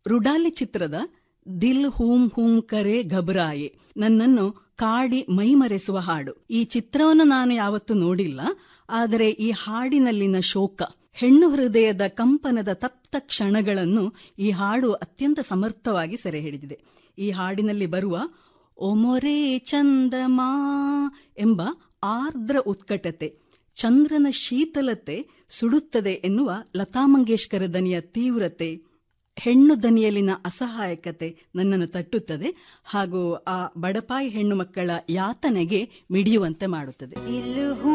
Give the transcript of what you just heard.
ರುಡಾಲಿ ಚಿತ್ರದ ದಿಲ್ ಹೂಂ ಹೂಂ ಕರೆ ಘಬರಾಯೆ ನನ್ನನ್ನು ಕಾಡಿ ಮೈಮರೆಸುವ ಹಾಡು ಈ ಚಿತ್ರವನ್ನು ನಾನು ಯಾವತ್ತೂ ನೋಡಿಲ್ಲ ಆದರೆ ಈ ಹಾಡಿನಲ್ಲಿನ ಶೋಕ ಹೆಣ್ಣು ಹೃದಯದ ಕಂಪನದ ತಪ್ತ ಕ್ಷಣಗಳನ್ನು ಈ ಹಾಡು ಅತ್ಯಂತ ಸಮರ್ಥವಾಗಿ ಸೆರೆ ಹಿಡಿದಿದೆ ಈ ಹಾಡಿನಲ್ಲಿ ಬರುವ ಒಮೊರೆ ಚಂದಮಾ ಎಂಬ ಆರ್ದ್ರ ಉತ್ಕಟತೆ ಚಂದ್ರನ ಶೀತಲತೆ ಸುಡುತ್ತದೆ ಎನ್ನುವ ಲತಾ ಮಂಗೇಶ್ಕರ ದನಿಯ ತೀವ್ರತೆ ಹೆಣ್ಣು ದನಿಯಲ್ಲಿನ ಅಸಹಾಯಕತೆ ನನ್ನನ್ನು ತಟ್ಟುತ್ತದೆ ಹಾಗೂ ಆ ಬಡಪಾಯಿ ಹೆಣ್ಣು ಮಕ್ಕಳ ಯಾತನೆಗೆ ಮಿಡಿಯುವಂತೆ ಮಾಡುತ್ತದೆ ದಿಲ್